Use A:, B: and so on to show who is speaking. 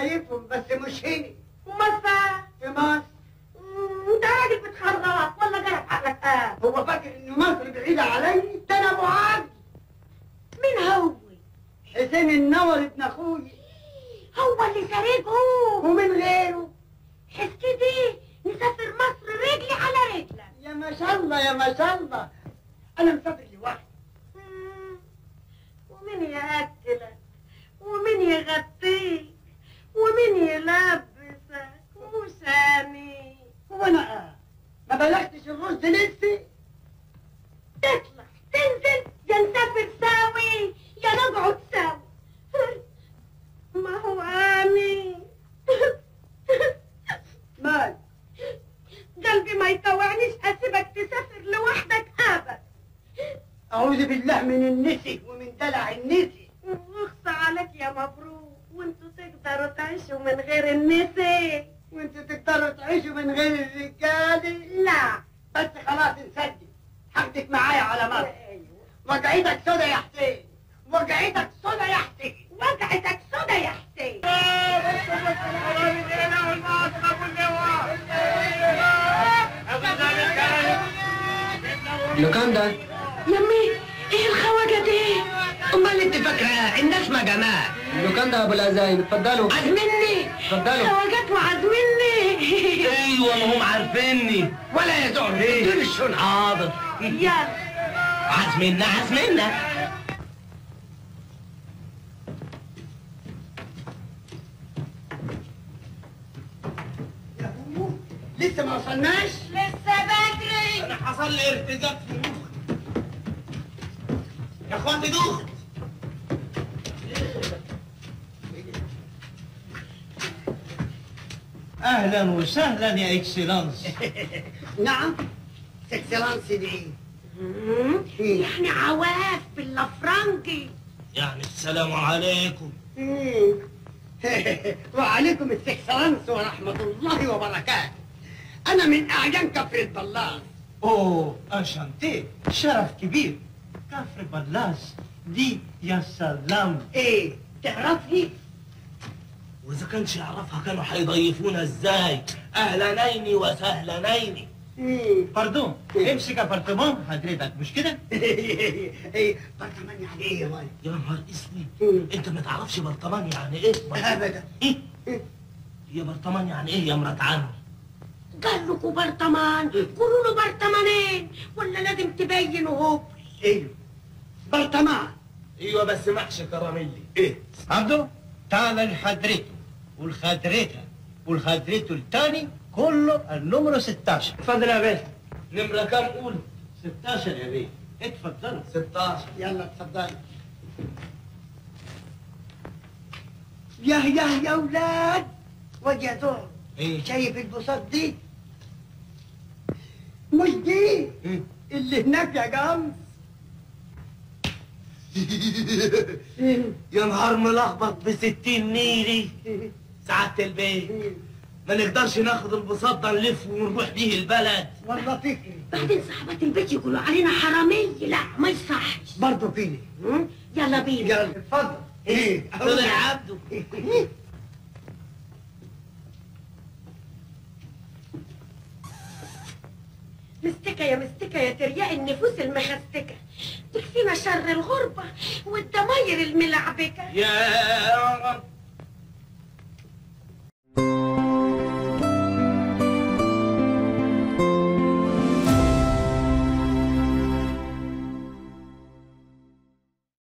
A: شايفهم بس مش هنا
B: ومسا
A: في مصر
B: انت راجل بتخرف ولا جرب عقلك اه
A: هو فاكر ان مصر بعيدة علي ده انا ابو عبد
B: مين هو
A: حسين النور ابن اخوي
B: هو اللي سارقه
A: ومن غيره
B: حسيتي نسافر مصر رجلي على رجلك
A: يا ما شاء الله يا ما شاء الله انا مسافر لوحدي
B: مم. ومين ياكلك ومين يغطيك ومين يلبسك وسامي
A: هو انا ما بلغتش الرشد لسه
B: تطلع تنزل يا نسافر ساوي يا نقعد ساوي ما هو آمي
A: مال
B: قلبي ما يطوعنيش اسيبك تسافر لوحدك ابدا
A: اعوذ بالله من النسي ومن دلع النسي
B: واخصى عليك يا مبروك وانتوا تقدروا تعيشوا من غير النسي
A: وانتوا تقدروا تعيشوا من غير الرجاله
B: لا
A: بس خلاص نسدد هاخدك معايا على مصر
B: ايوه
A: وجعتك سودا يا حسين وجعتك سودا يا حسين
B: وجعتك سودا يا حسين
C: لوكاندا
B: يمي ايه الخواجه دي
D: امال انت فاكره الناس ما جماعه
C: لوكاندا ابو العزايم اتفضلوا
B: عزمني
C: اتفضلوا
B: خواجات وعزمني
D: ايوه ما هم عارفيني ولا يا زعم دول الشون حاضر
B: يلا
D: عزمنا عزمنا
A: يا أبو، لسه ما وصلناش
B: لسه بدري
D: انا حصل لي ارتجاج في مخي يا اخواتي دوخت اهلا وسهلا يا اكسلانس
A: نعم اكسلانس دي
B: مم. يعني عواف باللفرنجي
D: يعني السلام عليكم
A: مم. وعليكم الاكسلانس ورحمة الله وبركاته أنا من أعيان كفر الضلاس
D: اوه اشانتي شرف كبير كفر بلاس دي يا سلام
A: إيه تعرفني؟
D: واذا كانش يعرفها كانوا هيضيفونا ازاي اهلنين وسهلنين
A: مم.
E: باردون امسك ابارتمان حضرتك مش كده؟
A: إيه برطمان يعني إيه يا ماي؟
D: يا نهار اسود
A: مم.
D: انت ما تعرفش برطمان يعني ايه
A: أبدا
D: ايه
A: إيه؟
D: يا برطمان يعني ايه يا مرات عمي
B: قال لكم برطمان قولوا له برطمانين ولا لازم تبينوا هو
A: إيه برطمان
D: ايوه بس محشي كراميلي ايه
E: عبدو تعال لحضرته والخدرتها والخدرته التاني كله النمرة 16
D: اتفضل يا باشا نمرة كام قول
E: 16 يا بيه اتفضلوا
D: 16
A: يلا اتفضل يا يا يا ولاد وجه دور
D: ايه
A: شايف البساط دي مش دي
D: إيه؟
A: اللي هناك يا جمس
D: يا نهار ملخبط بستين نيري سعادة البيت ما نقدرش ناخد البساط ده نلف ونروح بيه البلد
A: والله فكري
B: بعدين صاحبات البيت يقولوا علينا حرامية لا ما يصحش
A: برضه فيني
B: مم؟ يلا بينا
A: يلا اتفضل ايه
D: طلع عبده
B: مستكة يا مستكة يا ترياق النفوس المخستكة تكفينا شر الغربة والضماير الملعبكة
D: يا رب